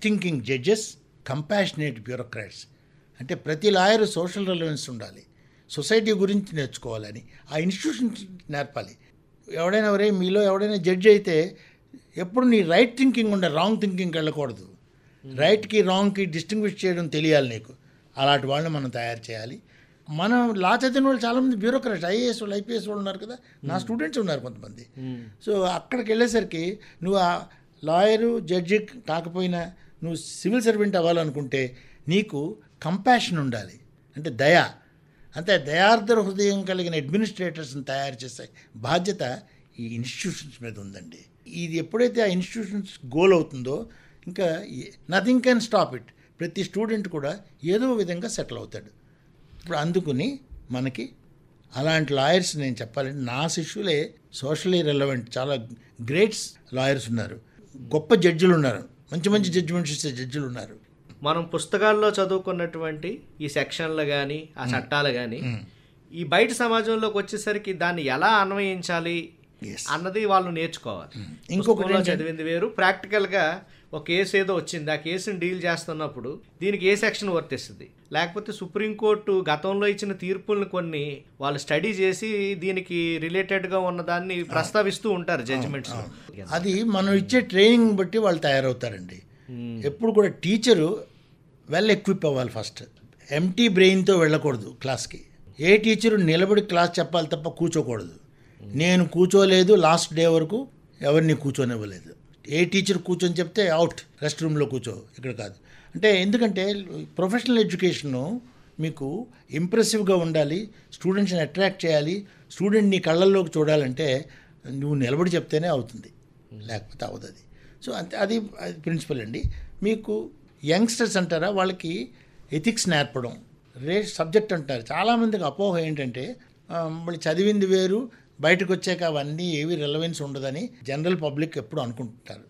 Thinking judges compassionate bureaucrats అంటే ప్రతి lawyer social relevance ఉండాలి సొసైటీ గురించి నేర్చుకోవాలని ఆ ఇన్స్టిట్యూషన్స్ నేర్పాలి ఎవడైనా ఎవరే మీలో ఎవడైనా జడ్జి అయితే ఎప్పుడు నీ రైట్ థింకింగ్ ఉండే రాంగ్ థింకింగ్కి వెళ్ళకూడదు రైట్కి రాంగ్కి డిస్టింగ్విష్ చేయడం తెలియాలి నీకు అలాంటి వాళ్ళని మనం తయారు చేయాలి మనం లా చదివిన వాళ్ళు చాలామంది బ్యూరోక్రాట్స్ ఐఏఎస్ వాళ్ళు ఐపీఎస్ వాళ్ళు ఉన్నారు కదా నా స్టూడెంట్స్ ఉన్నారు కొంతమంది సో అక్కడికి వెళ్ళేసరికి నువ్వు ఆ లాయరు జడ్జి కాకపోయినా నువ్వు సివిల్ సర్వెంట్ అవ్వాలనుకుంటే నీకు కంపాషన్ ఉండాలి అంటే దయ అంటే దయార్ద్ర హృదయం కలిగిన అడ్మినిస్ట్రేటర్స్ని తయారు చేసే బాధ్యత ఈ ఇన్స్టిట్యూషన్స్ మీద ఉందండి ఇది ఎప్పుడైతే ఆ ఇన్స్టిట్యూషన్స్ గోల్ అవుతుందో ఇంకా నథింగ్ కెన్ స్టాప్ ఇట్ ప్రతి స్టూడెంట్ కూడా ఏదో విధంగా సెటిల్ అవుతాడు ఇప్పుడు అందుకుని మనకి అలాంటి లాయర్స్ నేను చెప్పాలంటే నా శిష్యులే సోషలీ రెలవెంట్ చాలా గ్రేట్స్ లాయర్స్ ఉన్నారు గొప్ప జడ్జిలు ఉన్నారు మంచి మంచి జడ్జిమెంట్స్ ఇచ్చే జడ్జిలు ఉన్నారు మనం పుస్తకాల్లో చదువుకున్నటువంటి ఈ సెక్షన్లు కానీ ఆ చట్టాలు కానీ ఈ బయట సమాజంలోకి వచ్చేసరికి దాన్ని ఎలా అన్వయించాలి Yes. అన్నది వాళ్ళు నేర్చుకోవాలి ఇంకొకటి పుస్తకంలో ఏంటంటే- చదివింది వేరు ప్రాక్టికల్గా ఒక కేసు ఏదో వచ్చింది ఆ కేసుని డీల్ చేస్తున్నప్పుడు దీనికి ఏ సెక్షన్ వర్తిస్తుంది లేకపోతే సుప్రీంకోర్టు గతంలో ఇచ్చిన తీర్పుల్ని కొన్ని వాళ్ళు స్టడీ చేసి దీనికి రిలేటెడ్గా ఉన్న దాన్ని ప్రస్తావిస్తూ ఉంటారు జడ్జిమెంట్స్ అది మనం ఇచ్చే ట్రైనింగ్ బట్టి వాళ్ళు తయారవుతారండి ఎప్పుడు కూడా టీచరు వెల్ ఎక్విప్ అవ్వాలి ఫస్ట్ ఎంటీ బ్రెయిన్తో వెళ్ళకూడదు క్లాస్కి ఏ టీచరు నిలబడి క్లాస్ చెప్పాలి తప్ప కూర్చోకూడదు నేను కూర్చోలేదు లాస్ట్ డే వరకు ఎవరిని కూర్చోనివ్వలేదు ఏ టీచర్ కూర్చొని చెప్తే అవుట్ రెస్ట్ రూమ్లో కూర్చో ఇక్కడ కాదు అంటే ఎందుకంటే ప్రొఫెషనల్ ఎడ్యుకేషను మీకు ఇంప్రెసివ్గా ఉండాలి స్టూడెంట్స్ని అట్రాక్ట్ చేయాలి స్టూడెంట్ నీ కళ్ళల్లోకి చూడాలంటే నువ్వు నిలబడి చెప్తేనే అవుతుంది లేకపోతే అవ్వదు అది సో అంతే అది అది ప్రిన్సిపల్ అండి మీకు యంగ్స్టర్స్ అంటారా వాళ్ళకి ఎథిక్స్ నేర్పడం రే సబ్జెక్ట్ అంటారు చాలామందికి అపోహ ఏంటంటే ఆ, వాళ్ళు చదివింది వేరు బయటకు వచ్చాక అవన్నీ ఏవి రిలవెన్స్ ఉండదని జనరల్ పబ్లిక్ ఎప్పుడు అనుకుంటుంటారు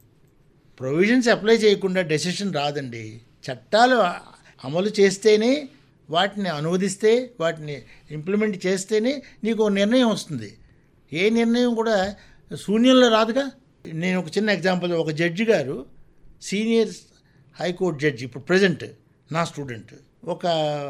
ప్రొవిజన్స్ అప్లై చేయకుండా డెసిషన్ రాదండి చట్టాలు అమలు చేస్తేనే వాటిని అనువదిస్తే వాటిని ఇంప్లిమెంట్ చేస్తేనే నీకు ఒక నిర్ణయం వస్తుంది ఏ నిర్ణయం కూడా శూన్యంలో రాదుగా నేను ఒక చిన్న ఎగ్జాంపుల్ ఒక జడ్జి గారు సీనియర్ హైకోర్టు జడ్జి ఇప్పుడు ప్రజెంట్ నా స్టూడెంట్ ఒక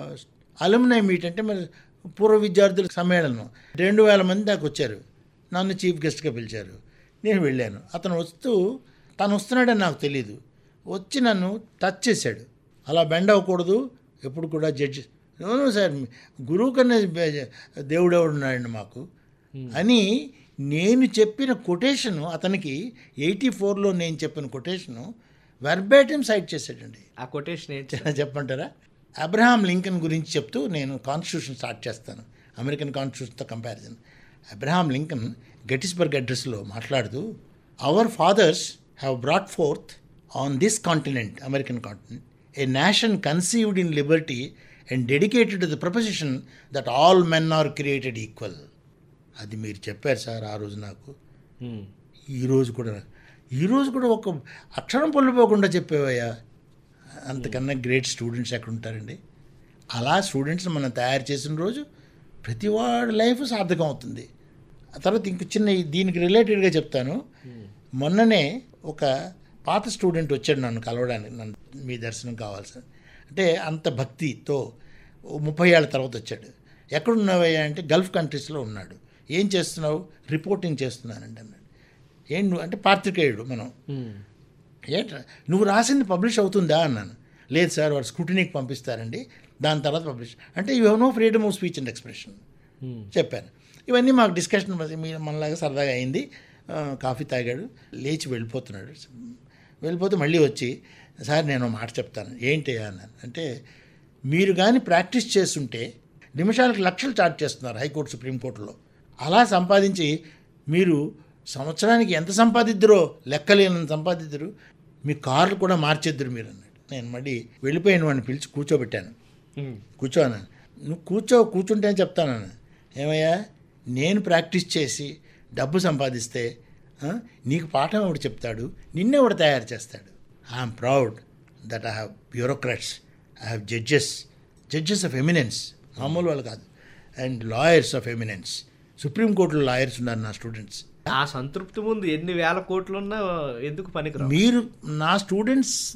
అలుమినై మీట్ అంటే మరి పూర్వ విద్యార్థుల సమ్మేళనం రెండు వేల మంది దాకా వచ్చారు నన్ను చీఫ్ గెస్ట్గా పిలిచారు నేను వెళ్ళాను అతను వస్తూ తను వస్తున్నాడని నాకు తెలియదు వచ్చి నన్ను టచ్ చేశాడు అలా బెండ్ అవ్వకూడదు ఎప్పుడు కూడా జడ్జి నో సార్ గురువు కన్నా బే- దేవుడు ఎవడు ఉన్నాడండి మాకు అని నేను చెప్పిన కొటేషను అతనికి ఎయిటీ ఫోర్లో నేను చెప్పిన కొటేషను వెర్బేటం సైట్ చేశాడండి ఆ కొటేషన్ ఏంటి చెప్పంటారా అబ్రహాం లింకన్ గురించి చెప్తూ నేను కాన్స్టిట్యూషన్ స్టార్ట్ చేస్తాను అమెరికన్ కాన్స్టిట్యూషన్తో కంపారిజన్ అబ్రహాం లింకన్ గెటిస్బర్గ్ అడ్రస్లో మాట్లాడుతూ our fathers have brought forth on this continent American continent a nation conceived in liberty and dedicated to the proposition that all men are created equal అది మీరు చెప్పారు sir ఆ రోజు నాకు Hmm. ఈరోజు కూడా ఈరోజు కూడా ఒక అక్షరం పొల్లిపోకుండా చెప్పేవయ్యా అంతకన్నా గ్రేట్ స్టూడెంట్స్ ఎక్కడ ఉంటారండి అలా స్టూడెంట్స్ మనం తయారు చేసిన రోజు ప్రతి వాడి లైఫ్ సార్థకం అవుతుంది ఆ తర్వాత ఇంక చిన్న దీనికి రిలేటెడ్గా చెప్తాను మొన్ననే ఒక పాత స్టూడెంట్ వచ్చాడు నన్ను కలవడానికి నన్ను మీ దర్శనం కావాలి సార్ అంటే అంత భక్తితో ఓ ముప్పై ఏళ్ళ తర్వాత వచ్చాడు ఎక్కడున్నావయ్యా అంటే గల్ఫ్ కంట్రీస్లో ఉన్నాడు ఏం చేస్తున్నావు రిపోర్టింగ్ చేస్తున్నానండి అన్నాడు ఏం నువ్వు అంటే పాత్రికేయుడు మనం Hmm. ఏంట్రా నువ్వు రాసింది పబ్లిష్ అవుతుందా అన్నాను లేదు సార్ వాడు స్కూటినీకి పంపిస్తారండి దాని తర్వాత పబ్లిష్ అంటే you have no freedom of speech and expression Hmm. చెప్పాను ఇవన్నీ మాకు డిస్కషన్ మీ మనలాగా సరదాగా అయింది ఆ, కాఫీ తాగాడు లేచి వెళ్ళిపోతున్నాడు వెళ్ళిపోతే మళ్ళీ వచ్చి సార్ నేను ఒక మాట చెప్తాను ఏంటి అన్నాను అంటే మీరు కానీ ప్రాక్టీస్ చేస్తుంటే నిమిషాలకు లక్షలు చార్జ్ చేస్తున్నారు హైకోర్టు సుప్రీంకోర్టులో అలా సంపాదించి మీరు సంవత్సరానికి ఎంత సంపాదిద్దరో లెక్కలేనంత సంపాదిద్దరు మీ కార్లు కూడా మార్చేద్దరు మీరు అన్నాడు నేను మళ్ళీ వెళ్ళిపోయిన వాడిని పిలిచి కూర్చోబెట్టాను Hmm. కూర్చో అన్నాను నువ్వు కూర్చో కూర్చుంటే అని చెప్తాను అన్నాను. ఏమయ్యా నేను ప్రాక్టీస్ చేసి డబ్బు సంపాదిస్తే ఆ, నీకు పాఠం ఎవడు చెప్తాడు నిన్నెవడు తయారు చేస్తాడు I'm proud that I have bureaucrats I have judges judges of eminence మామూలు వాళ్ళు కాదు అండ్ లాయర్స్ ఆఫ్ ఎమినెన్స్ సుప్రీంకోర్టులో లాయర్స్ ఉన్నారు నా స్టూడెంట్స్ ఆ సంతృప్తి ముందు ఎన్ని వేల కోట్లున్నా ఎందుకు పనికిరావు మీరు నా స్టూడెంట్స్